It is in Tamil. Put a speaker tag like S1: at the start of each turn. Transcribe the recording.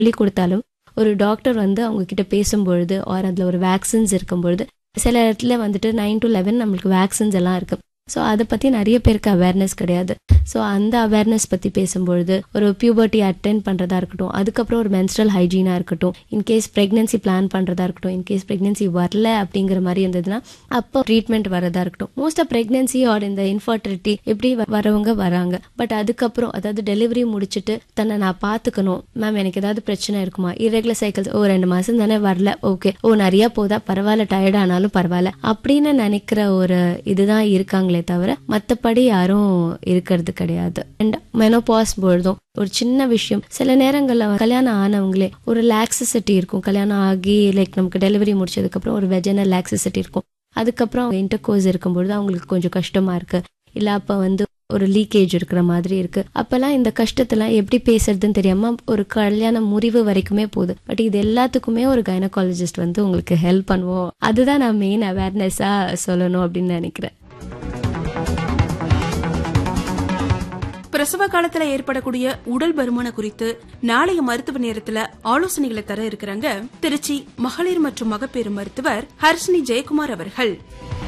S1: சொல்லி கொடுத்தாலும் ஒரு டாக்டர் வந்து அவங்க கிட்ட பேசும்பொழுது ஆர் அதில் ஒரு வேக்சின்ஸ் இருக்கும் பொழுது சில இடத்துல வந்துட்டு நைன் டு லெவன் நம்மளுக்கு வேக்சின்ஸ் எல்லாம் இருக்கு ஸோ அதை பற்றி நிறைய பேருக்கு அவேர்னஸ் கிடையாது ஸோ அந்த அவேர்னஸ் பற்றி பேசும்பொழுது ஒரு பியூபர்ட்டி அட்டென்ட் பண்ணுறதா இருக்கட்டும் அதுக்கப்புறம் ஒரு மென்ஸ்ட்ரல் ஹைஜீனாக இருக்கட்டும் இன்கேஸ் ப்ரெக்னன்சி பிளான் பண்ணுறதா இருக்கட்டும் இன்கேஸ் ப்ரெக்னன்சி வரல அப்படிங்கிற மாதிரி இருந்ததுன்னா அப்போ ட்ரீட்மெண்ட் வரதா இருக்கட்டும் மோஸ்ட் ஆஃப் ப்ரெக்னன்சி ஆர் இந்த இன்ஃபர்டிலிட்டி எப்படி வ- வரவங்க வராங்க பட் அதுக்கப்புறம் அதாவது டெலிவரி முடிச்சுட்டு தன்னை நான் பார்த்துக்கணும் மேம் எனக்கு ஏதாவது பிரச்சனை இருக்குமா இரெகுலர் சைக்கிள்ஸ் ஓ ரெண்டு மாசம் தானே வரல ஓகே ஓ நிறைய போதா பரவாயில்ல டயர்ட் ஆனாலும் பரவாயில்ல அப்படின்னு நினைக்கிற ஒரு இதுதான் இருக்காங்களே தவிர மற்றபடி யாரும் இருக்கிறது கிடையாது அண்ட் மெனோபாஸ் பொழுதும் ஒரு சின்ன விஷயம் சில நேரங்கள்ல கல்யாணம் ஆனவங்களே ஒரு லாக்ஸிசிட்டி இருக்கும் கல்யாணம் ஆகி லைக் நமக்கு டெலிவரி முடிச்சதுக்கு அப்புறம் ஒரு வெஜனல் லாக்ஸிசிட்டி இருக்கும் அதுக்கப்புறம் இன்டர் கோர்ஸ் இருக்கும்பொழுது அவங்களுக்கு கொஞ்சம் கஷ்டமா இருக்கு இல்ல அப்ப வந்து ஒரு லீக்கேஜ் இருக்கிற மாதிரி இருக்கு அப்பெல்லாம் இந்த கஷ்டத்தெல்லாம் எப்படி பேசுறதுன்னு தெரியாம ஒரு கல்யாண முறிவு வரைக்குமே போகுது பட் இது எல்லாத்துக்குமே ஒரு கைனகாலஜிஸ்ட் வந்து உங்களுக்கு ஹெல்ப் பண்ணுவோம் அதுதான் நான் மெயின் அவேர்னஸா சொல்லணும் அப்படின்னு நினைக்கிறேன்
S2: பிரசவ காலத்துல ஏற்படக்கூடிய உடல் பருமனை குறித்து நாளைய மருத்துவ நேரத்துல ஆலோசனைகளை தர இருக்கிறாங்க திருச்சி மகளிர் மற்றும் மகப்பேறு மருத்துவர் ஹர்ஷினி ஜெயக்குமார் அவர்கள்